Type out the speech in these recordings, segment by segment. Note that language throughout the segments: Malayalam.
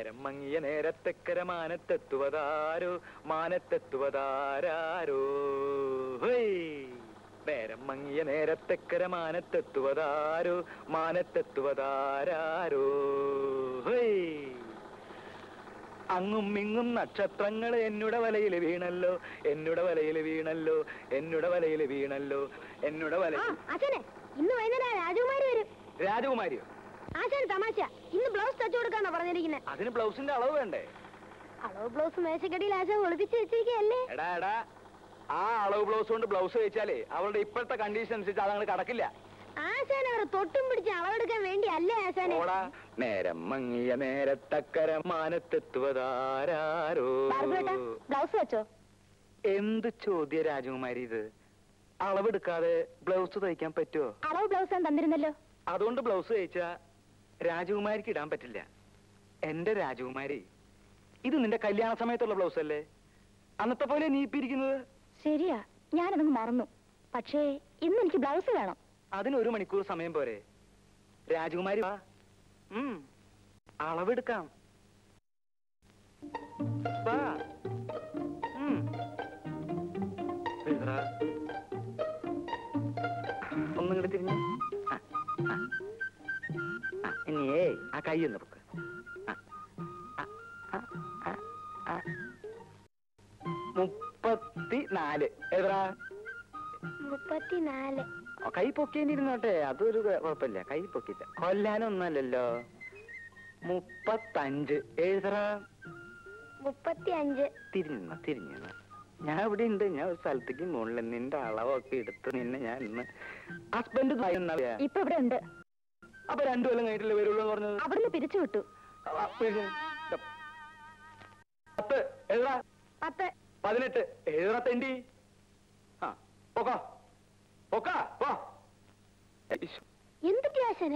നേരം മങ്ങിയ നേരത്തെക്കര മാനത്തെത്തുവതാരോ മാനത്തെത്തുവതാരോ ഹേയ് നേരം മങ്ങിയ നേരത്തെക്കര മാനത്തെത്തുവതാരോ മാനത്തെത്തുവതാരോ ഹേയ് അങ്ങും ഇങ്ങും നക്ഷത്രങ്ങൾ എന്നുടെ വലയിൽ വീണല്ലോ എന്നുടെ വലയിൽ വീണല്ലോ എന്നുടെ വലയിൽ വീണല്ലോ എന്നുടെ ആ വല അച്ഛനെ ഇന്ന് വൈകുന്നേരം രാജകുമാരി വരും രാജകുമാരിയോ ആശാൻ തമാശ ഇന്ന് ബ്ലൗസ് തച്ചു കൊടുക്കാന്നാ പറഞ്ഞിരിക്കുന്നത് അതിന് ബ്ലൗസിന്റെ അളവ് വേണ്ടേ അളവ് ബ്ലൗസ് മേശക്കടിയിൽ ആശാൻ ഒളിപ്പിച്ച് വെച്ചിരിക്കുകയല്ലേ എടാ എടാ ആ അളവ് ബ്ലൗസ് കൊണ്ട് ബ്ലൗസ് വെച്ചാലേ അവളുടെ ഇപ്പോഴത്തെ കണ്ടീഷൻ അനുസരിച്ച് അതങ്ങനെ കടക്കില്ല ആശാൻ അവർ തൊട്ടും പിടിച്ച് അളവെടുക്കാൻ വേണ്ടി അല്ലേ ആശാനെ ഓടാ നേരം മങ്ങിയ നേരത്തക്കര മാനത്തെത്തുവതാരോ ബാർബേട്ടാ ബ്ലൗസ് വെച്ചോ എന്ത് ചോദ്യ രാജകുമാരി ഇത് അളവെടുക്കാതെ ബ്ലൗസ് തയ്ക്കാൻ പറ്റുമോ അളവ് ബ്ലൗസ് ഞാൻ തന്നിരുന്നല്ലോ അതുകൊണ്ട് ബ്ലൗസ് തയ്ച്ചാ രാജകുമാരിക്ക് ഇടാൻ പറ്റില്ല എന്റെ രാജകുമാരി ഇത് നിന്റെ കല്യാണ സമയത്തുള്ള ബ്ലൗസ് അല്ലേ അന്നത്തെ പോലെ നീ ഇപ്പിരിക്കുന്നത് ശരിയാ ഞാനതങ്ങ് മറന്നു പക്ഷേ ഇന്ന് എനിക്ക് ബ്ലൗസ് വേണം അതിന് ഒരു മണിക്കൂർ സമയം പോരെ രാജകുമാരി വാ ഉം, അളവെടുക്കാം വാ ഉം. എഴുതടാ. ഒന്നും കൂടെ തിരിഞ്ഞ് ആ, ആ. ആ, ഇനിയേ ആ കൈ ഒന്ന് പൊക്ക് ആ, ആ, ആ, ആ, ആ. മുപ്പത്തി നാല് എഴുതടാ മുപ്പത്തിനാല് ആ, കൈ പൊക്കിയിരുന്നോട്ടെ അതൊരു കുഴ- കുഴപ്പമില്ല കൈ പൊക്കില്ല കൊല്ലാനൊന്നല്ലല്ലോ മുപ്പത്തഞ്ച് എഴുതറ മുപ്പത്തി അഞ്ച് തിരിഞ്ഞ തിരിഞ്ഞ ഞാൻ ഇവിടെ ഉണ്ട് ഞാൻ ഒരു സ്ഥലത്തേക്ക് മുകളിൽ നിന്റെ അളവൊക്കെ എടുത്ത് നിന്നെ ഞാൻ ഇന്ന് ഹസ്ബൻഡ് ഇപ്പൊ ഇവിടെ ഉണ്ട് അപ്പൊ രണ്ടു കൊല്ലം കഴിഞ്ഞിട്ടല്ലേ വരുള്ളൂ എന്ന് പറഞ്ഞത് അവിടുന്ന് പിരിച്ചു വിട്ടു ആ, പിന്നെ, പത്ത് എഴുതാ പത്ത് പതിനെട്ട് എഴുതറ തെണ്ടി ആ പോക്കാ പോക്കാ പോ ഈശോ. എന്തൊക്കെയാ ആശാന്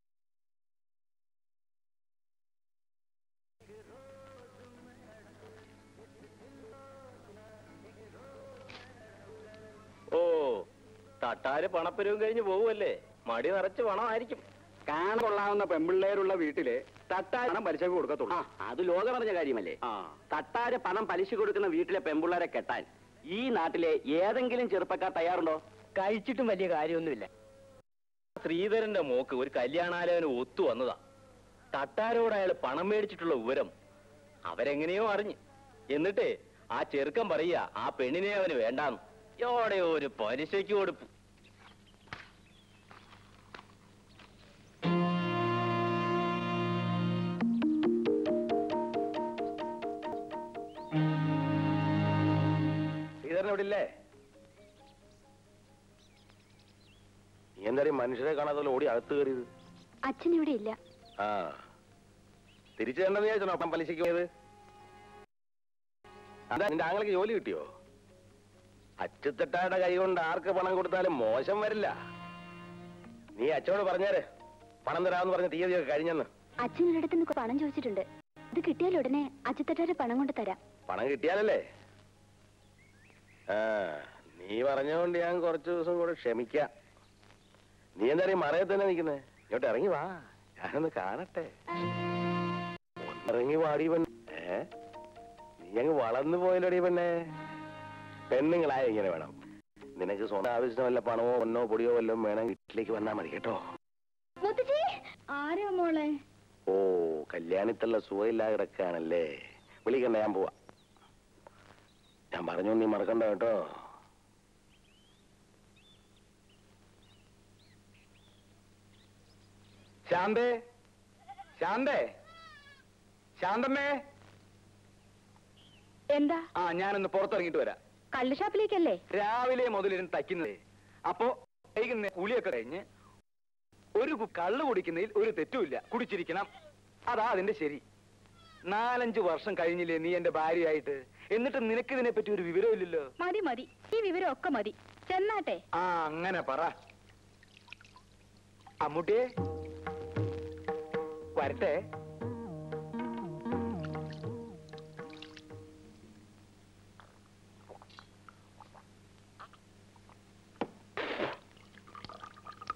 ഓ തട്ടാര് പണപ്പരവും കഴിഞ്ഞ് പോവുമല്ലേ മടി നിറച്ച് പണമായിരിക്കും കാണ കൊള്ളാവുന്ന പെമ്പിള്ളേരുള്ള വീട്ടില് തട്ടാൻ പണം പലിശക്ക് കൊടുക്കത്തുള്ളൂ അത് ലോകം പറഞ്ഞ കാര്യമല്ലേ ആ തട്ടാര് പണം പലിശ കൊടുക്കുന്ന വീട്ടിലെ പെമ്പിള്ളേരെ കെട്ടാൻ ഈ നാട്ടിലെ ഏതെങ്കിലും ചെറുപ്പക്കാർ തയ്യാറുണ്ടോ കഴിച്ചിട്ടും വലിയ കാര്യമൊന്നുമില്ല ശ്രീധരന്റെ മോക്ക് ഒരു കല്യാണാലോചന ഒത്തു വന്നതാ തട്ടാരോട് അയാൾ പണം മേടിച്ചിട്ടുള്ള വിവരം അവരെങ്ങനെയോ അറിഞ്ഞ് എന്നിട്ട് ആ ചെറുക്കൻ പറയുക ആ പെണ്ണിനെ അവന് വേണ്ടാന്ന് എവിടെ ഒരു പലിശയ്ക്ക് കൊടുപ്പ് ശ്രീധരൻ ഇവിടെ ഇല്ലേ നീ എന്തായാലും മനുഷ്യരെ കാണാതെ ഓടി അകത്ത് കയറിയത് അച്ഛൻ ഇവിടെ ഇല്ല ആ തിരിച്ചു തരണ്ടെന്ന് വിചാരിച്ചോ അപ്പം പലിശയ്ക്ക് പോയത് അതാ നിന്റെ ആങ്ങൾക്ക് ജോലി കിട്ടിയോ അച്ചുത്തട്ടായുടെ കൈ കൊണ്ട് ആർക്ക് പണം കൊടുത്താലും മോശം വരില്ല നീ അച്ഛനോട് പറഞ്ഞേരെ പണം തരാമെന്ന് പറഞ്ഞ തീയതിയൊക്കെ കഴിഞ്ഞെന്ന് അച്ഛൻ ഒരിടത്ത് നിന്ന് പണം ചോദിച്ചിട്ടുണ്ട് ഇത് കിട്ടിയാൽ ഉടനെ അച്ഛത്തട്ടാരെ പണം കൊണ്ട് തരാം പണം കിട്ടിയാലല്ലേ ആ നീ പറഞ്ഞുകൊണ്ട് ഞാൻ കുറച്ച് ദിവസം കൂടെ ക്ഷമിക്കാം നീ എന്താ ഈ മറയത്ത് തന്നെ നിൽക്കുന്നേ ഇങ്ങോട്ട് ഇറങ്ങി വാ ഞാനൊന്ന് കാണട്ടെ ഇറങ്ങി വാടി പെണ്ണ് ഏ നീ അങ്ങ് വളർന്നു പോയല്ലോടി പെണ്ണേ പെണ്ണുങ്ങളായ ഇങ്ങനെ വേണം നിനക്ക് സ്വന്തം ആവശ്യത്തിന് വല്ല പണമോ പൊന്നോ പൊടിയോ വല്ലതും വേണം വീട്ടിലേക്ക് വന്നാ മതി കേട്ടോ മുത്തശ്ശി ആരാ മോളെ ഓ കല്യാണിത്തുള്ള സുഖമില്ലാതെ കിടക്കാണല്ലേ വിളിക്കണ്ട ഞാൻ പോവാ ഞാൻ പറഞ്ഞു നീ മറക്കണ്ട കേട്ടോ ശാന്തേ ശാന്തേ ശാന്തമ്മേ എന്താ ആ ഞാനൊന്ന് പുറത്തിറങ്ങിയിട്ട് വരാം കള്ളു ഷാപ്പിലേക്കല്ലേ രാവിലെ മുതലിരുന്ന് തയ്ക്കുന്നതേ അപ്പോ വൈകുന്നേരം കുളിയൊക്കെ കഴിഞ്ഞ് ഒരു കു- കള്ള് കുടിക്കുന്നതിൽ ഒരു തെറ്റുമില്ല കുടിച്ചിരിക്കണം അതാ അതിന്റെ ശരി നാലഞ്ച് വർഷം കഴിഞ്ഞില്ലേ നീ എന്റെ ഭാര്യയായിട്ട് എന്നിട്ട് നിനക്ക് ഇതിനെ പറ്റി ഒരു വിവരമില്ലല്ലോ മതി മതി ഈ വിവരം ഒക്കെ മതി ചെന്നാട്ടെ ആ അങ്ങനെ പറ അമ്മൂട്ടിയെ വരട്ടെ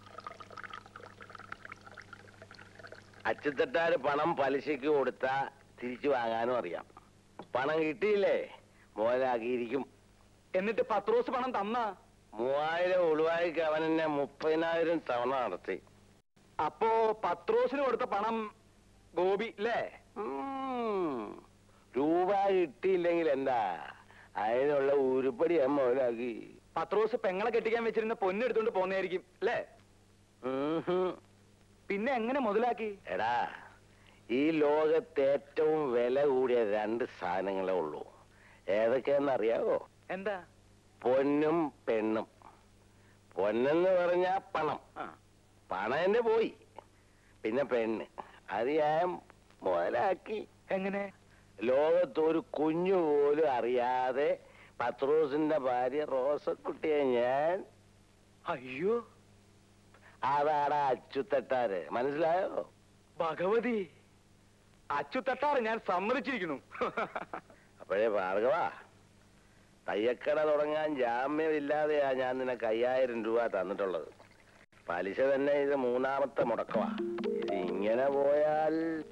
അച്ചുത്തട്ടാര് പണം പലിശയ്ക്ക് കൊടുത്ത തിരിച്ചു വാങ്ങാനും അറിയാം പണം കിട്ടിയില്ലേ മുതലാക്കിയിരിക്കും എന്നിട്ട് പത്രോസ് പണം തന്ന മൂവായിരം ഒളിവായിക്ക് അവൻ എന്നെ മുപ്പതിനായിരം തവണ നടത്തി അപ്പോ പത്രോസിന് കൊടുത്ത പണം ഗോപി അല്ലേ ഉം. രൂപ കിട്ടിയില്ലെങ്കിൽ എന്താ അതിനുള്ള ഉരുപ്പടി ഞാൻ മുതലാക്കി പത്രോസ് പെങ്ങളെ കെട്ടിക്കാൻ വെച്ചിരുന്ന പൊന്നെടുത്തോണ്ട് പോന്നായിരിക്കും അല്ലേ ഉം. പിന്നെ എങ്ങനെ മുതലാക്കി എടാ ഈ ലോകത്ത് ഏറ്റവും വില കൂടിയ രണ്ട് സാധനങ്ങളേ ഉള്ളൂ ഏതൊക്കെയാണെന്നറിയാവോ എന്താ പൊന്നും പെണ്ണും പൊന്നെന്ന് പറഞ്ഞാ പണം ആ. പണം എന്റെ പോയി പിന്നെ പെണ്ണ് അത് ഞാൻ മുതലാക്കി എങ്ങനെ ലോകത്ത് ഒരു കുഞ്ഞു പോലും അറിയാതെ പത്രോസിന്റെ ഭാര്യ റോസക്കുട്ടിയെ ഞാൻ അയ്യോ അതാടാ അച്ചുത്തട്ടാര് മനസ്സിലായോ ഭഗവതി അച്ചുതട്ടാറ് ഞാൻ സമ്മതിച്ചിരിക്കുന്നു അപ്പോഴേ ഭാർഗവ തയ്യക്കട തുടങ്ങാൻ ജാമ്യമില്ലാതെയാ ഞാൻ നിനക്ക് അയ്യായിരം രൂപ തന്നിട്ടുള്ളത് പലിശ തന്നെ ഇത് മൂന്നാമത്തെ മുടക്കമാ ഇത് ഇങ്ങനെ പോയാൽ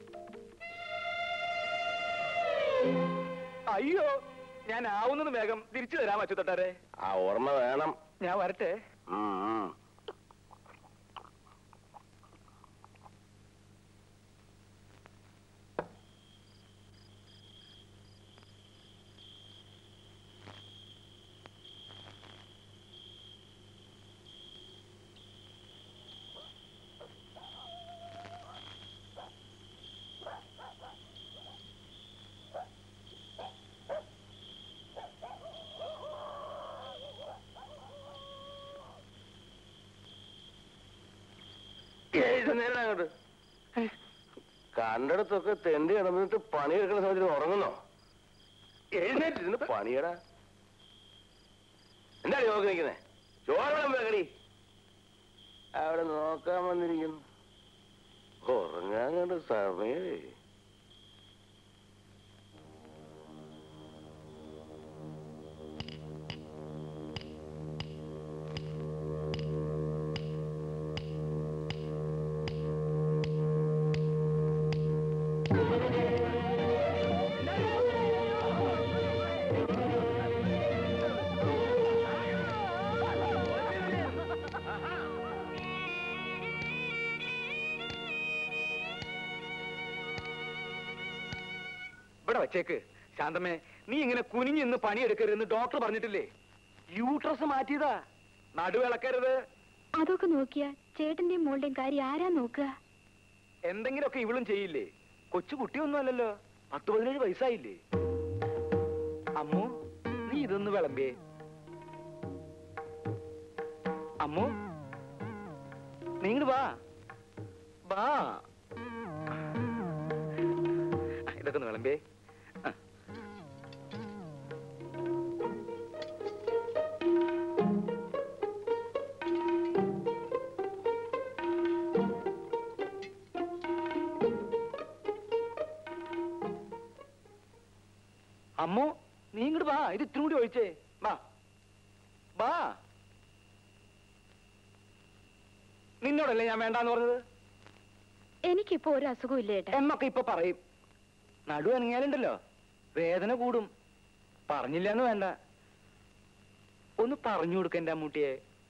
അയ്യോ ഞാൻ ആവുന്നത് വേഗം തിരിച്ചു തരാം അച്ചുതട്ടാരെ ആ ഓർമ്മ വേണം ഞാൻ വരട്ടെ ഉം, ഉം. എഴുന്നേരം അങ്ങോട്ട് കണ്ടിടത്തൊക്കെ തെണ്ടി കിടന്നിട്ട് പണിയെടുക്കുന്ന സമയത്ത് ഉറങ്ങുന്നോ എഴുന്നേറ്റിരുന്ന് പണിയടാ എന്താ നോക്കി നിൽക്കുന്നേ ചോറണം വേഗടി അവിടെ നോക്കാൻ വന്നിരിക്കുന്നു ഉറങ്ങാൻ കണ്ട സമയേ ഇവിടെ വച്ചേക്ക് ശാന്തമ്മേ നീ ഇങ്ങനെ കുനിഞ്ഞ് നിന്ന് പണിയെടുക്കരുതെന്ന് ഡോക്ടർ പറഞ്ഞിട്ടില്ലേ യൂട്രസ് മാറ്റിയതാ നടുവിളക്കരുത് അതൊക്കെ നോക്കിയാ ചേട്ടന്റെയും മോളുടെയും കാര്യം ആരാ നോക്കുക എന്തെങ്കിലുമൊക്കെ ഇവളും ചെയ്യില്ലേ കൊച്ചു കുട്ടിയൊന്നും അല്ലല്ലോ പത്ത് പതിനേഴ് വയസ്സായില്ലേ അമ്മു നീ ഇതൊന്ന് വിളമ്പേ അമ്മു നീ ഇങ്ങട് വാ വാ ആ, ഇതൊക്കെ ഒന്ന് വിളമ്പേ ആ. അമ്മു നീ ഇങ്ങോട്ട് വാ ഇത് ഇത്തിരി കൂടി ഒഴിച്ചേ വാ വാ നിന്നോടല്ലേ ഞാൻ വേണ്ടാന്ന് പറഞ്ഞത് എനിക്കിപ്പോ ഒരു അസുഖവും ഇല്ല ഏട്ടാ എന്നൊക്കെ ഇപ്പൊ പറയും നടു അനങ്ങിയാലുണ്ടല്ലോ വേദന കൂടും പറഞ്ഞില്ല എന്ന് വേണ്ട ഒന്ന് പറഞ്ഞു കൊടുക്ക എന്റെ അമ്മൂട്ടിയെ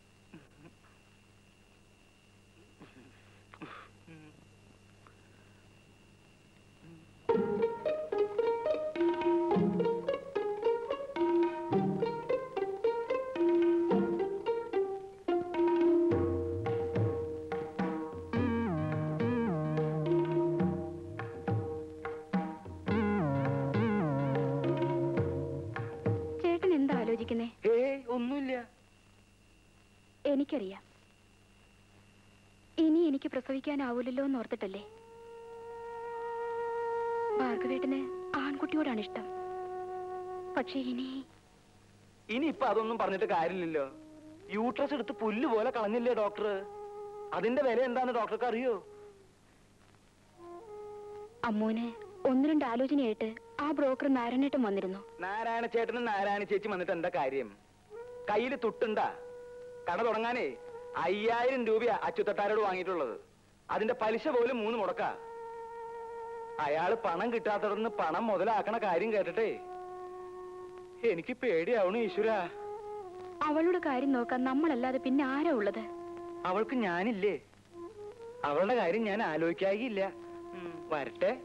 ചേട്ടൻ എന്താ ആലോചിക്കുന്നേ ഏയ് ഒന്നുമില്ല എനിക്കറിയാം ഇനി എനിക്ക് പ്രസവിക്കാനാവൂലല്ലോ എന്ന് ഓർത്തിട്ടല്ലേ ഭാർഗവേട്ടന് ആൺകുട്ടിയോടാണ് ഇഷ്ടം പക്ഷെ ഇനി ഇനി ഇപ്പൊ അതൊന്നും പറഞ്ഞിട്ട് കാര്യമില്ലല്ലോ യൂട്രസ് എടുത്ത് പുല്ല് പോലെ കളഞ്ഞില്ലേ ഡോക്ടർ അതിന്റെ വില എന്താന്ന് ഡോക്ടർക്ക് അറിയോ അമ്മൂന് ഒന്ന് രണ്ട് ആലോചനയായിട്ട് ആ ബ്രോക്കർ നാരായണേട്ടൻ വന്നിരുന്നു നാരായണ ചേട്ടനും നാരായണ ചേച്ചി വന്നിട്ട് എന്താ കാര്യം കയ്യിൽ തുട്ടുണ്ടാ കട തുടങ്ങാനേ അയ്യായിരം രൂപയാ അച്ചുത്തട്ടാരോട് വാങ്ങിയിട്ടുള്ളത് അതിന്റെ പലിശ പോലും മൂന്ന് മുടക്കാ അയാള് പണം കിട്ടാത്തടന്ന് പണം മുതലാക്കണ കാര്യം കേട്ടിട്ടേ എനിക്ക് പേടിയാവണു ഈശ്വര അവളുടെ കാര്യം നോക്കാൻ നമ്മളല്ലാതെ പിന്നെ ആരാ ഉള്ളത് അവൾക്ക് ഞാനില്ലേ അവളുടെ കാര്യം ഞാൻ ആലോചിക്കാകില്ല വരട്ടെ